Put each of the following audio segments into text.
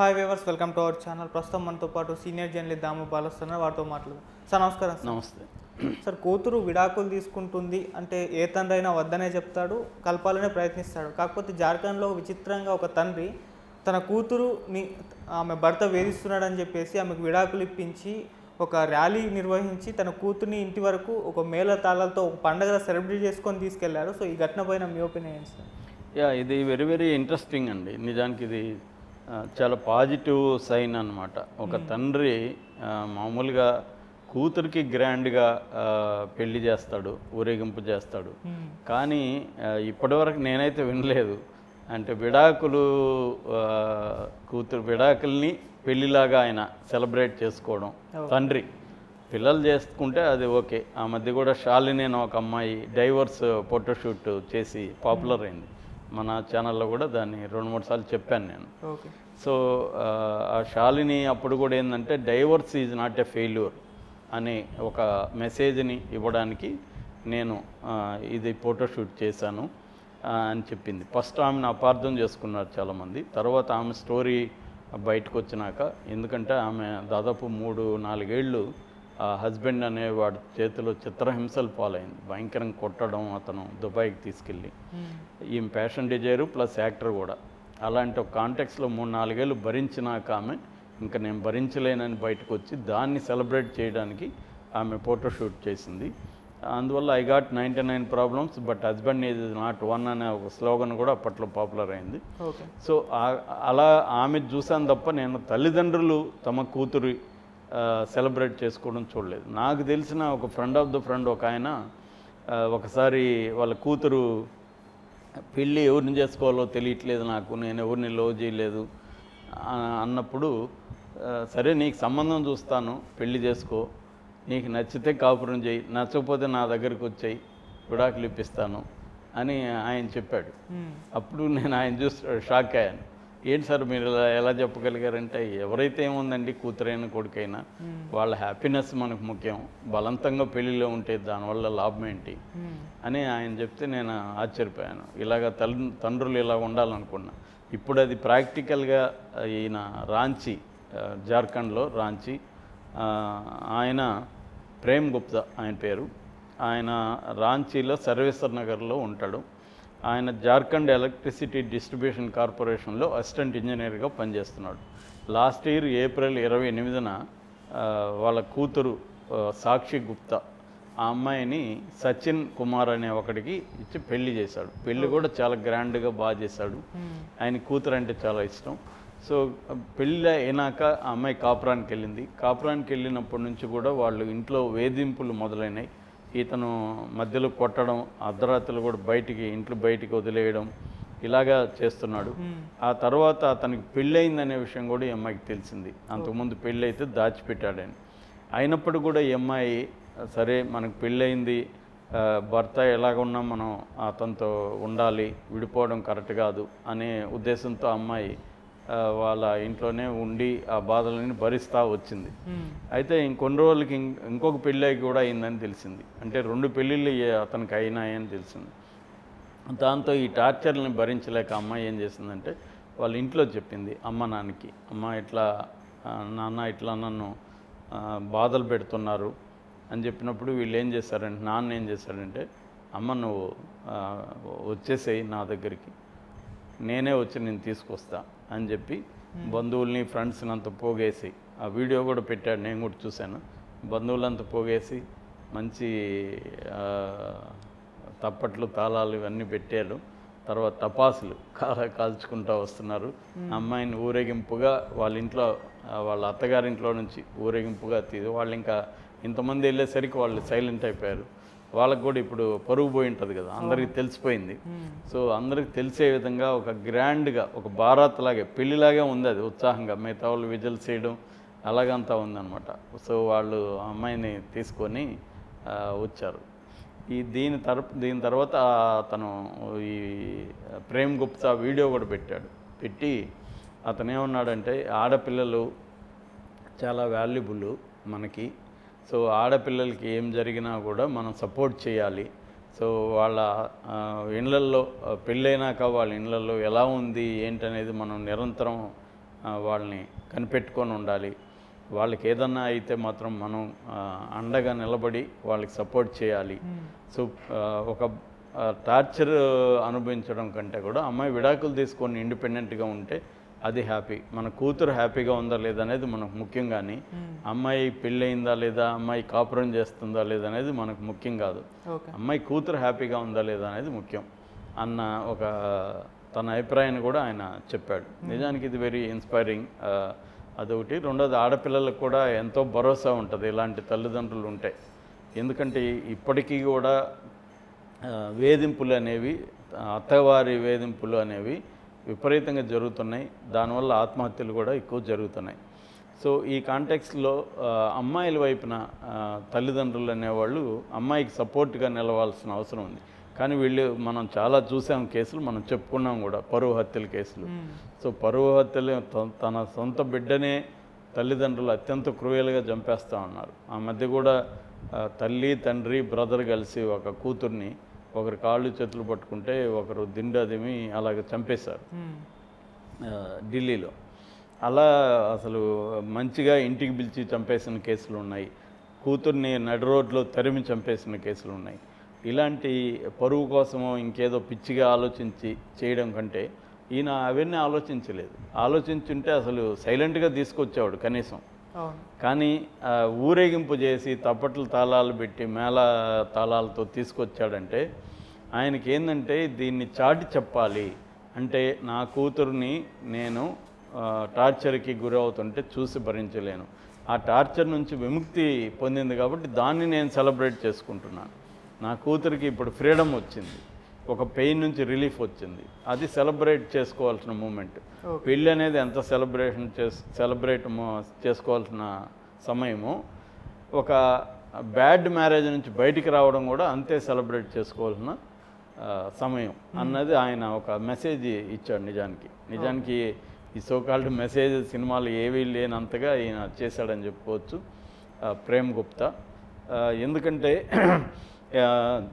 Hi viewers welcome to our channel ప్రస్తుతం మనతో పాటు సీనియర్ జర్నలిస్ట్ దాము పాలస్తున్నారు వారితో మాట్లాడదాం సార్ నమస్కారం సార్ నమస్తే సార్ కూతురు విడాకులు తీసుకుంటుంది అంటే ఏ తండ్రి అయినా వద్దనే చెప్తాడు కలపాలనే ప్రయత్నిస్తాడు కాకపోతే జార్ఖండ్లో విచిత్రంగా ఒక తండ్రి తన కూతురుని ఆమె భర్త వేధిస్తున్నాడని చెప్పేసి ఆమెకు విడాకులు ఇప్పించి ఒక ర్యాలీ నిర్వహించి తన కూతుర్ని ఇంటి వరకు ఒక మేళ తాళాలతో ఒక పండగ సెలబ్రేట్ చేసుకొని తీసుకెళ్లారు సో ఈ ఘటన పైన మీ ఒపీనియన్ ఏంటి సార్ యా ఇది వెరీ వెరీ ఇంట్రెస్టింగ్ అండి నిజానికి ఇది ఆ, చాలా పాజిటివ్ సైన్ అన్నమాట ఒక తండ్రి ఆ, మామూలుగా కూతురికి గ్రాండ్గా ఆ, పెళ్లి చేస్తాడు ఊరేగింపు చేస్తాడు కానీ ఆ, ఇప్పటివరకు నేనైతే వినలేదు అంటే విడాకులు ఆ, కూతురు విడాకుల్ని పెళ్లిలాగా ఆయన సెలబ్రేట్ చేసుకోవడం తండ్రి పిల్లలు చేసుకుంటే అది ఓకే ఆ మధ్య కూడా శాలిని అని ఒక అమ్మాయి డైవర్స్ ఫోటోషూట్ చేసి పాపులర్ అయింది మన ఛానల్లో కూడా దాన్ని రెండు మూడు సార్లు చెప్పాను నేను ఓకే సో ఆ, ఆ శాలిని అప్పుడు కూడా ఏంటంటే divorce is not a failure అనే ఒక మెసేజ్ని ఇవ్వడానికి నేను ఆ, ఇది ఫోటోషూట్ చేశాను ఆ, అని చెప్పింది ఫస్ట్ ఆమెను అపార్థం చేసుకున్నారు చాలామంది తర్వాత ఆమె స్టోరీ బయటకు వచ్చినాక ఎందుకంటే ఆమె దాదాపు మూడు నాలుగేళ్ళు ఆ హస్బెండ్ అనేవాడి చేతిలో చిత్రహింసలు పాలైంది భయంకరంగా కొట్టడం అతను దుబాయ్కి తీసుకెళ్ళి ఈమె ఫ్యాషన్ డిజైనర్ ప్లస్ యాక్టర్ కూడా అలాంటి ఒక కాంటెక్స్లో మూడు నాలుగేళ్ళు భరించినాక ఆమె ఇంకా నేను భరించలేనని బయటకు వచ్చి దాన్ని సెలబ్రేట్ చేయడానికి ఆమె ఫోటోషూట్ చేసింది అందువల్ల I got ninety nine problems but husband is not one అనే ఒక స్లోగన్ కూడా అప్పట్లో పాపులర్ అయింది ఓకే సో ఆ- అలా ఆమె చూసాను తప్ప నేను తల్లిదండ్రులు తమ కూతురు సెలబ్రేట్ చేసుకోవడం చూడలేదు నాకు తెలిసిన ఒక ఫ్రెండ్ ఆఫ్ ద ఫ్రెండ్ ఒక ఆయన ఆ, ఒకసారి వాళ్ళ కూతురు పెళ్ళి ఎవరిని చేసుకోవాలో తెలియట్లేదు నాకు నేను ఎవరిని లవ్ చేయలేదు ఆ, అన్నప్పుడు ఆ, సరే నీకు సంబంధం చూస్తాను పెళ్లి చేసుకో నీకు నచ్చితే కాపురం చేయి నచ్చకపోతే నా దగ్గరికి వచ్చాయి విడాకులు ఇప్పిస్తాను అని ఆయన చెప్పాడు అప్పుడు నేను ఆయన చూసి షాక్ అయ్యాను ఏంటి సార్ మీరు ఇలా ఎలా చెప్పగలిగారంటే ఎవరైతే ఏముందండి కూతురైన కొడుకైనా వాళ్ళ హ్యాపీనెస్ మనకు ముఖ్యం బలవంతంగా పెళ్ళిలో ఉంటే దానివల్ల లాభం ఏంటి అని ఆయన చెప్తే నేను ఆశ్చర్యపోయాను ఇలాగ తల్లి తండ్రులు ఇలా ఉండాలనుకున్నా ఇప్పుడు అది ప్రాక్టికల్గా ఈయన రాంచీ ఆ, జార్ఖండ్లో రాంచీ ఆ, ఆయన ప్రేమ్ గుప్తా ఆయన పేరు ఆయన రాంచీలో సర్వేశ్వర్ నగర్లో ఉంటాడు ఆయన జార్ఖండ్ ఎలక్ట్రిసిటీ డిస్ట్రిబ్యూషన్ కార్పొరేషన్లో అసిస్టెంట్ ఇంజనీర్గా పనిచేస్తున్నాడు లాస్ట్ ఇయర్ ఏప్రిల్ ఇరవై ఎనిమిదిన ఆ, వాళ్ళ కూతురు ఆ, సాక్షి గుప్తా ఆ అమ్మాయిని సచిన్ కుమార్ అనే ఒకడికి ఇచ్చి పెళ్లి చేశాడు పెళ్లి కూడా చాలా గ్రాండ్గా బాగా చేశాడు ఆయన కూతురు అంటే చాలా ఇష్టం సో పెళ్ళి అయినాక ఆ అమ్మాయి కాపురానికి వెళ్ళింది కాపురానికి వెళ్ళినప్పటి నుంచి కూడా వాళ్ళు ఇంట్లో వేధింపులు మొదలైనాయి ఇతను మధ్యలో కొట్టడం అర్ధరాత్రులు కూడా బయటికి ఇంట్లో బయటికి వదిలేయడం ఇలాగా చేస్తున్నాడు ఆ తర్వాత అతనికి పెళ్ళయిందనే విషయం కూడా ఈ అమ్మాయికి తెలిసింది అంతకుముందు పెళ్ళి అయితే దాచిపెట్టాడని అయినప్పుడు కూడా ఈ అమ్మాయి సరే మనకు పెళ్ళయింది ఆ, భర్త ఎలాగున్నా మనం అతనితో ఉండాలి విడిపోవడం కరెక్ట్ కాదు అనే ఉద్దేశంతో అమ్మాయి ఆ, వాళ్ళ ఇంట్లోనే ఉండి ఆ బాధలని భరిస్తూ వచ్చింది అయితే ఇంకొన్ని రోజులకి ఇం- ఇంకొక పెళ్ళి కూడా అయిందని తెలిసింది అంటే రెండు పెళ్ళిళ్ళు ఏ- అతనికి అయినాయని తెలిసింది దాంతో ఈ టార్చర్ని భరించలేక అమ్మాయి ఏం చేసిందంటే వాళ్ళ ఇంట్లో చెప్పింది అమ్మ నాన్నకి అమ్మ ఇట్లా ఆ, నాన్న ఇట్లా నన్ను ఆ, బాధలు పెడుతున్నారు అని చెప్పినప్పుడు వీళ్ళు ఏం చేశారంటే నాన్న ఏం చేశాడంటే అమ్మ నువ్వు ఆ, వచ్చేసేయి నా దగ్గరికి నేనే వచ్చి నేను తీసుకొస్తా అని చెప్పి బంధువుల్ని ఫ్రెండ్స్ని అంతా పోగేసి ఆ వీడియో కూడా పెట్టాడు నేను కూడా చూశాను బంధువులంతా పోగేసి మంచి ఆ, తప్పట్లు తాళాలు ఇవన్నీ పెట్టారు తర్వాత టపాసులు కాల కాల్చుకుంటూ వస్తున్నారు అమ్మాయిని ఊరేగింపుగా వాళ్ళ ఇంట్లో ఆ, వాళ్ళ అత్తగారింట్లో నుంచి ఊరేగింపుగా తీసి వాళ్ళు ఇంకా ఇంతమంది వెళ్ళేసరికి వాళ్ళు సైలెంట్ అయిపోయారు వాళ్ళకు కూడా ఇప్పుడు పరుగు పోయి ఉంటుంది కదా అందరికీ తెలిసిపోయింది సో అందరికి తెలిసే విధంగా ఒక గ్రాండ్గా ఒక భారత్ లాగే పెళ్లిలాగే ఉంది అది ఉత్సాహంగా మిగతా వాళ్ళు విజువల్స్ చేయడం అలాగంతా ఉందన్నమాట సో వాళ్ళు ఆ అమ్మాయిని తీసుకొని ఆ, వచ్చారు ఈ దీని తరపు దీని తర్వాత అతను ఈ ప్రేమ్ గుప్తా వీడియో కూడా పెట్టాడు పెట్టి అతను ఏమన్నాడంటే ఆడపిల్లలు చాలా వాల్యుబుల్ మనకి సో ఆడపిల్లలకి ఏం జరిగినా కూడా మనం సపోర్ట్ చేయాలి సో వాళ్ళ ఆ, ఇళ్ళల్లో ఆ, పెళ్ళైనాక వాళ్ళ ఇళ్ళల్లో ఎలా ఉంది ఏంటనేది మనం నిరంతరం ఆ, వాళ్ళని కనిపెట్టుకొని ఉండాలి వాళ్ళకి ఏదన్నా అయితే మాత్రం మనం ఆ, అండగా నిలబడి వాళ్ళకి సపోర్ట్ చేయాలి సో ఆ, ఒక ఆ, టార్చర్ అనుభవించడం కంటే కూడా అమ్మాయి విడాకులు తీసుకొని ఇండిపెండెంట్గా ఉంటే అది హ్యాపీ మన కూతురు హ్యాపీగా ఉందా లేదా అనేది మనకు ముఖ్యం కానీ అమ్మాయి పెళ్ళయిందా లేదా అమ్మాయి కాపురం చేస్తుందా లేదా అనేది మనకు ముఖ్యం కాదు ఓకే అమ్మాయి కూతురు హ్యాపీగా ఉందా లేదా అనేది ముఖ్యం అన్న ఒక తన అభిప్రాయాన్ని కూడా ఆయన చెప్పాడు నిజానికి ఇది వెరీ ఇన్స్పైరింగ్ అదొకటి రెండోది ఆడపిల్లలకు కూడా ఎంతో భరోసా ఉంటుంది ఇలాంటి తల్లిదండ్రులు ఉంటాయి ఎందుకంటే ఇప్పటికీ కూడా ఆ, వేధింపులు అనేవి అత్తవారి వేధింపులు అనేవి విపరీతంగా జరుగుతున్నాయి దానివల్ల ఆత్మహత్యలు కూడా ఎక్కువ జరుగుతున్నాయి సో ఈ కాంటెక్స్లో అమ్మాయిల వైపున ఆ, తల్లిదండ్రులు అనేవాళ్ళు అమ్మాయికి సపోర్ట్గా నిలవాల్సిన అవసరం ఉంది కానీ వీళ్ళు మనం చాలా చూసాం కేసులు మనం చెప్పుకున్నాం కూడా పరువు హత్యల కేసులు సో పరువు హత్యలు త- తన సొంత బిడ్డనే తల్లిదండ్రులు అత్యంత క్రూయల్గా చంపేస్తూ ఉన్నారు ఆ మధ్య కూడా ఆ, తల్లి తండ్రి బ్రదర్ కలిసి ఒక కూతుర్ని ఒకరు కాళ్ళు చేతులు పట్టుకుంటే ఒకరు దిండదిమి అలాగ చంపేశారు ఆ, ఢిల్లీలో అలా అసలు మంచిగా ఇంటికి పిలిచి చంపేసిన కేసులు ఉన్నాయి కూతుర్ని నడి రోడ్లో తరిమి చంపేసిన కేసులు ఉన్నాయి ఇలాంటి పరువు కోసమో ఇంకేదో పిచ్చిగా ఆలోచించి చేయడం కంటే ఈయన అవన్నీ ఆలోచించలేదు ఆలోచించుంటే అసలు సైలెంట్గా తీసుకొచ్చేవాడు కనీసం అవును కానీ ఆ, ఊరేగింపు చేసి తప్పట్లు తాళాలు పెట్టి మేళ తాళాలతో తీసుకొచ్చాడంటే ఆయనకి ఏంటంటే దీన్ని చాటి చెప్పాలి అంటే నా కూతుర్ని నేను ఆ, టార్చర్కి గురవుతుంటే చూసి భరించలేను ఆ టార్చర్ నుంచి విముక్తి పొందింది కాబట్టి దాన్ని నేను సెలబ్రేట్ చేసుకుంటున్నాను నా కూతురికి ఇప్పుడు ఫ్రీడమ్ వచ్చింది ఒక పెయిన్ నుంచి రిలీఫ్ వచ్చింది అది సెలబ్రేట్ చేసుకోవాల్సిన మూమెంట్ Okay. పెళ్ళి అనేది ఎంత సెలబ్రేషన్ చేస్ సెలబ్రేట్ చేసుకోవాల్సిన సమయము ఒక బ్యాడ్ మ్యారేజ్ నుంచి బయటికి రావడం కూడా అంతే సెలబ్రేట్ చేసుకోవాల్సిన ఆ, సమయం అన్నది ఆయన ఒక మెసేజ్ ఇచ్చాడు నిజానికి నిజానికి ఈ సోకాల్డ్ మెసేజ్ సినిమాలు ఏవీ లేనంతగా ఈయన చేశాడని చెప్పుకోవచ్చు ఆ, ప్రేమ్ గుప్తా ఆ, ఎందుకంటే ఆ,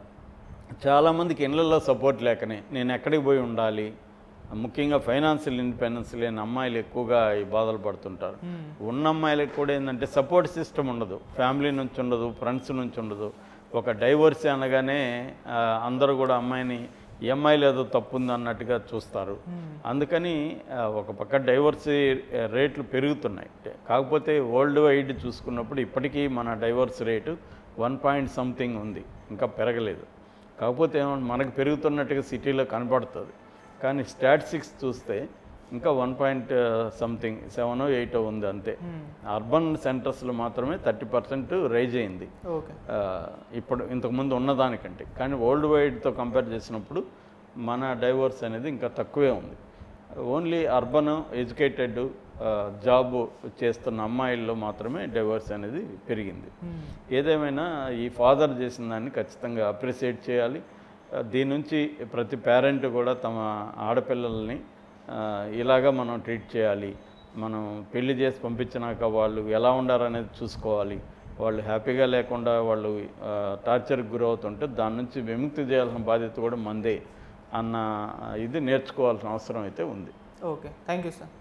చాలామందికి ఇళ్ళల్లో సపోర్ట్ లేకనే నేను ఎక్కడికి పోయి ఉండాలి ముఖ్యంగా ఫైనాన్షియల్ ఇండిపెండెన్స్ లేని అమ్మాయిలు ఎక్కువగా ఈ బాధలు పడుతుంటారు ఉన్న అమ్మాయిలకు కూడా ఏంటంటే సపోర్ట్ సిస్టమ్ ఉండదు ఫ్యామిలీ నుంచి ఉండదు ఫ్రెండ్స్ నుంచి ఉండదు ఒక డైవర్స్ అనగానే ఆ, అందరూ కూడా అమ్మాయిని ఈ అమ్మాయిలు ఏదో తప్పు ఉంది అన్నట్టుగా చూస్తారు అందుకని ఆ, ఒక పక్క డైవర్స్ రేట్లు పెరుగుతున్నాయి కాకపోతే వరల్డ్ వైడ్ చూసుకున్నప్పుడు ఇప్పటికీ మన divorce rate one point something ఉంది ఇంకా పెరగలేదు కాకపోతే ఏమో మనకు పెరుగుతున్నట్టుగా సిటీలో కనపడుతుంది కానీ స్టాటిస్టిక్స్ చూస్తే ఇంకా one point something seven eight ఉంది అంతే అర్బన్ సెంటర్స్లో మాత్రమే థర్టీ పర్సెంట్ రైజ్ అయింది ఓకే ఆ, ఇప్పుడు ఇంతకుముందు ఉన్నదానికంటే కానీ వరల్డ్ వైడ్తో కంపేర్ చేసినప్పుడు మన డైవర్స్ అనేది ఇంకా తక్కువే ఉంది ఓన్లీ అర్బన్ ఎడ్యుకేటెడ్ జాబ్ చేస్తున్న అమ్మాయిల్లో మాత్రమే డైవర్స్ అనేది పెరిగింది ఏదేమైనా ఈ ఫాదర్ చేసిన దాన్ని ఖచ్చితంగా అప్రిషియేట్ చేయాలి ఆ, దీని నుంచి ప్రతి పేరెంట్ కూడా తమ ఆడపిల్లల్ని ఆ, ఇలాగా మనం ట్రీట్ చేయాలి మనం పెళ్లి చేసి పంపించినాక వాళ్ళు ఎలా ఉండారనేది చూసుకోవాలి వాళ్ళు హ్యాపీగా లేకుండా వాళ్ళు ఆ, టార్చర్కి గురవుతుంటే దాని నుంచి విముక్తి చేయాల్సిన బాధ్యత కూడా మందే అన్న ఇది నేర్చుకోవాల్సిన అవసరం అయితే ఉంది ఓకే థ్యాంక్ యూ సార్